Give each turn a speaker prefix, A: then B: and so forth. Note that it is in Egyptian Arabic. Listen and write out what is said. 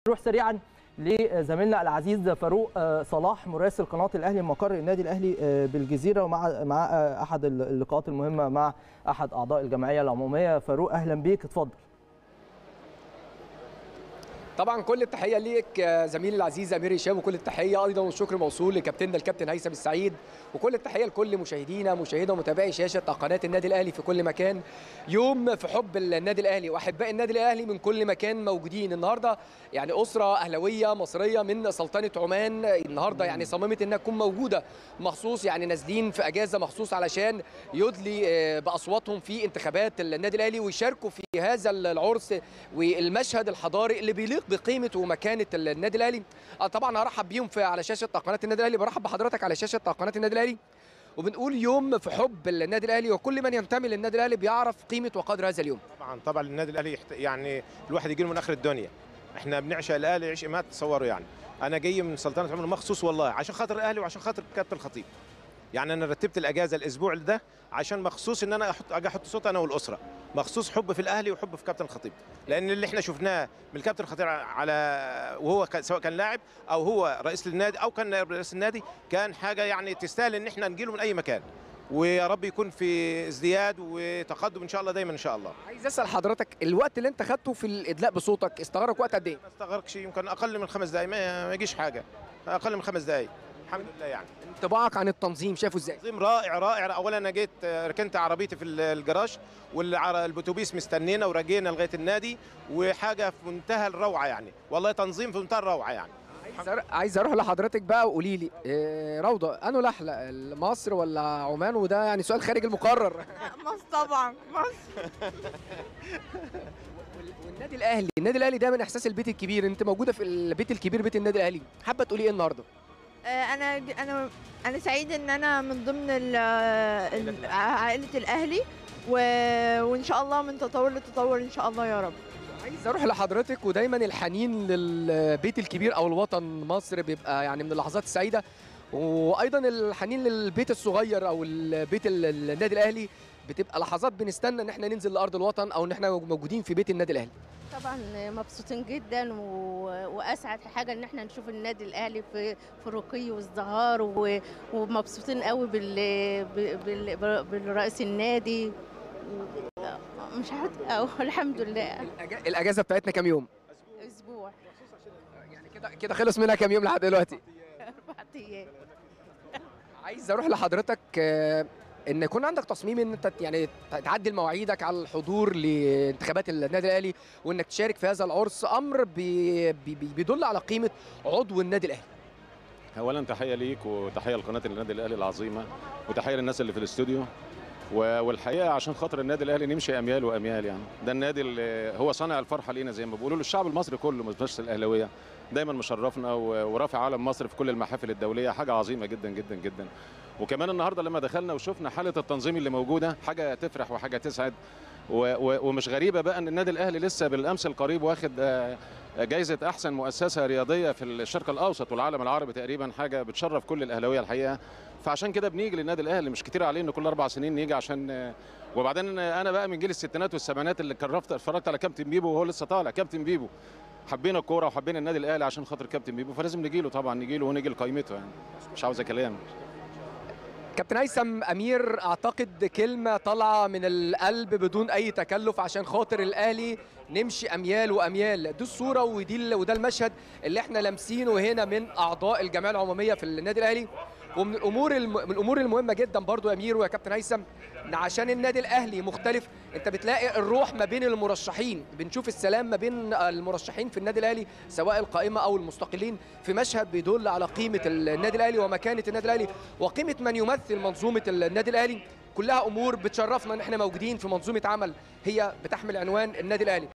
A: نروح سريعا لزميلنا العزيز فاروق صلاح مراسل قناه الاهلي مقر النادي الاهلي بالجزيره ومع مع احد اللقاءات المهمه مع احد اعضاء الجمعيه العموميه فاروق اهلا بيك اتفضل
B: طبعا كل التحيه ليك زميلي العزيز امير هشام وكل التحيه ايضا والشكر موصول لكابتننا الكابتن هيثم السعيد وكل التحيه لكل مشاهدينا مشاهدة ومتابعي شاشه قناه النادي الاهلي في كل مكان يوم في حب النادي الاهلي واحباء النادي الاهلي من كل مكان موجودين النهارده يعني اسره اهلاويه مصريه من سلطنه عمان النهارده يعني صممت انها تكون موجوده مخصوص يعني نازلين في اجازه مخصوص علشان يدلي باصواتهم في انتخابات النادي الاهلي ويشاركوا في هذا العرس والمشهد الحضاري اللي بيليق بقيمه ومكانه النادي الاهلي طبعا هرحب بيهم في على شاشه قناه النادي الاهلي برحب بحضرتك على شاشه قناه النادي الاهلي وبنقول يوم في حب النادي الاهلي وكل من ينتمي للنادي الاهلي بيعرف قيمه وقدر هذا اليوم
C: طبعا طبعا النادي الاهلي يحت... يعني الواحد يجي له من اخر الدنيا احنا بنعشق الاهلي عشق ما تتصوروا يعني انا جاي من سلطنه عمان مخصوص والله عشان خاطر الاهلي وعشان خاطر كابتن الخطيب يعني انا رتبت الاجازه الاسبوع ده عشان مخصوص ان انا احط اجي احط صوت انا والاسره مخصوص حب في الاهلي وحب في كابتن الخطيب لان اللي احنا شفناه من الكابتن الخطيب على وهو سواء كان لاعب او هو رئيس للنادي او كان رئيس النادي كان حاجه يعني تستاهل ان احنا نجيله من اي مكان ويا رب يكون في ازدياد وتقدم ان شاء الله دايما ان شاء الله
B: عايز اسال حضرتك الوقت اللي انت خدته في الادلاء بصوتك استغرق وقت قد ايه
C: ما استغرقش يمكن اقل من خمس دقائق ما يجيش حاجه اقل من خمس دقائق الحمد لله يعني
B: انطباعك عن التنظيم شايفه ازاي
C: تنظيم رائع رائع اولا انا جيت ركنت عربيتي في الجراج والاتوبيس مستنينا ورجينا لغايه النادي وحاجه في منتهى الروعه يعني والله تنظيم في منتهى الروعه يعني
B: عايز اروح لحضرتك بقى وقولي لي إيه روضه انه الاحلى مصر ولا عمان وده يعني سؤال خارج المقرر
D: مصر طبعا مصر
B: والنادي الاهلي النادي الاهلي ده من احساس البيت الكبير انت موجوده في البيت الكبير بيت النادي الاهلي حابه تقولي ايه النهارده
D: انا انا انا سعيد ان انا من ضمن عائله الاهلي و... وان شاء الله من تطور لتطور ان شاء الله يا رب
B: عايز اروح لحضرتك ودايما الحنين للبيت الكبير او الوطن مصر بيبقى يعني من اللحظات السعيده وايضا الحنين للبيت الصغير او البيت النادي الاهلي بتبقى لحظات بنستنى ان احنا ننزل لارض الوطن او ان احنا موجودين في بيت النادي الاهلي
E: طبعا مبسوطين جدا و... واسعد حاجه ان احنا نشوف النادي الاهلي في في رقي وازدهار و... ومبسوطين قوي بال... بال... بالرئيس النادي مش عارف الحمد لله
B: الاجازه بتاعتنا كام يوم
E: اسبوع
B: يعني كده كده خلص منها كام يوم لحد دلوقتي
E: اربع ايام
B: عايز اروح لحضرتك ان يكون عندك تصميم ان انت يعني تعدل مواعيدك على الحضور لانتخابات النادي الاهلي وانك تشارك في هذا العرس امر بي بي بيدل على قيمه عضو النادي الاهلي
F: اولا تحيه ليك وتحيه لقناه النادي الاهلي العظيمه وتحيه للناس اللي في الاستوديو والحقيقه عشان خاطر النادي الاهلي نمشي اميال واميال يعني ده النادي اللي هو صانع الفرحه لينا زي ما بيقولوا للشعب المصري كله مش بس الاهلاويه دايما مشرفنا ورافع علم مصر في كل المحافل الدوليه حاجه عظيمه جدا جدا جدا وكمان النهارده لما دخلنا وشفنا حاله التنظيم اللي موجوده حاجه تفرح وحاجه تسعد ومش غريبه بقى ان النادي الاهلي لسه بالامس القريب واخد جائزه احسن مؤسسه رياضيه في الشرق الاوسط والعالم العربي تقريبا حاجه بتشرف كل الاهلاويه الحقيقه فعشان كده بنيجي للنادي الاهلي مش كتير عليه ان كل اربع سنين نيجي عشان وبعدين انا بقى من جيل الستينات والسبعينات اللي كرفت اتفرجت على كابتن بيبو وهو لسه طالع كابتن بيبو حبينا الكوره وحبينا النادي الاهلي عشان خاطر كابتن بيبو فلازم نجي له طبعا نجي له ونجي لقيمته يعني مش عاوزه كلام
B: كابتن هيثم امير اعتقد كلمه طالعه من القلب بدون اي تكلف عشان خاطر الاهلي نمشي اميال واميال دي الصوره ودي وده المشهد اللي احنا لامسينه هنا من اعضاء الجمعيه العموميه في النادي الاهلي ومن الامور الم... من الامور المهمه جدا برضو يا امير ويا كابتن هيثم عشان النادي الاهلي مختلف انت بتلاقي الروح ما بين المرشحين بنشوف السلام ما بين المرشحين في النادي الاهلي سواء القائمه او المستقلين في مشهد بيدل على قيمه النادي الاهلي ومكانه النادي الاهلي وقيمه من يمثل منظومه النادي الاهلي كلها امور بتشرفنا ان احنا موجودين في منظومه عمل هي بتحمل عنوان النادي الاهلي